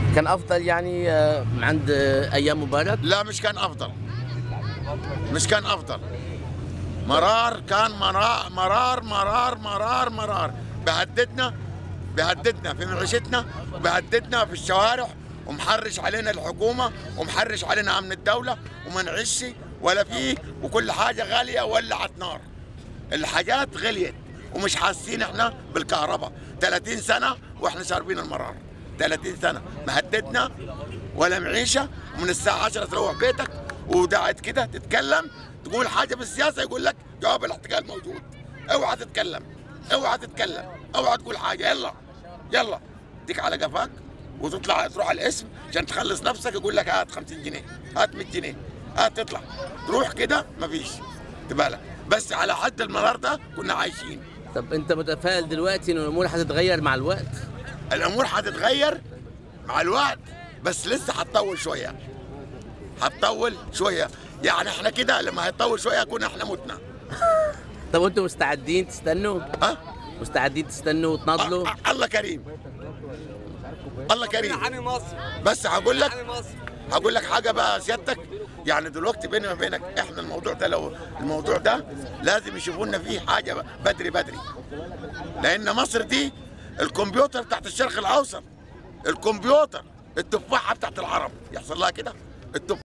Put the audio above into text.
كان افضل يعني آه، عند آه، ايام مبارك لا مش كان افضل مش كان افضل مرار كان مرار مرار مرار مرار مرار بهددنا بهددنا في معيشتنا بهددنا في الشوارع ومحرش علينا الحكومه ومحرش علينا امن الدوله وما نعيش ولا فيه وكل حاجه غاليه ولعت نار الحاجات غليت ومش حاسين احنا بالكهرباء 30 سنه واحنا شاربين المرار 30 سنه مهددنا ولا معيشه ومن الساعه 10 تروح بيتك وقاعد كده تتكلم تقول حاجه بالسياسه يقول لك جواب الاحتجاج موجود اوعى تتكلم اوعى تتكلم اوعى تقول حاجه يلا يلا تيك على قفاك وتطلع تروح على الاسم عشان تخلص نفسك يقول لك هات 50 جنيه هات 100 جنيه هات تطلع تروح كده مفيش تبالك بس على حد المرار ده كنا عايشين طب انت متفائل دلوقتي ان الامور هتتغير مع الوقت الامور هتتغير مع الوقت بس لسه هتطول شويه هتطول شويه يعني احنا كده لما هيطول شويه كنا احنا متنا طب انتوا مستعدين تستنوا ها مستعدين تستنوا وتناضلوا أ- أ- الله كريم الله كريم عن مصر بس هقول لك عن مصر هقول لك حاجه بقى سيادتك يعني دلوقتي بيني وبينك احنا الموضوع ده لو الموضوع ده لازم يشوفوا لنا فيه حاجه بقى بدري بدري لان مصر دي الكمبيوتر بتاعت الشرق الاوسط الكمبيوتر التفاحه بتاعت العرب يحصل لها كده التفاحه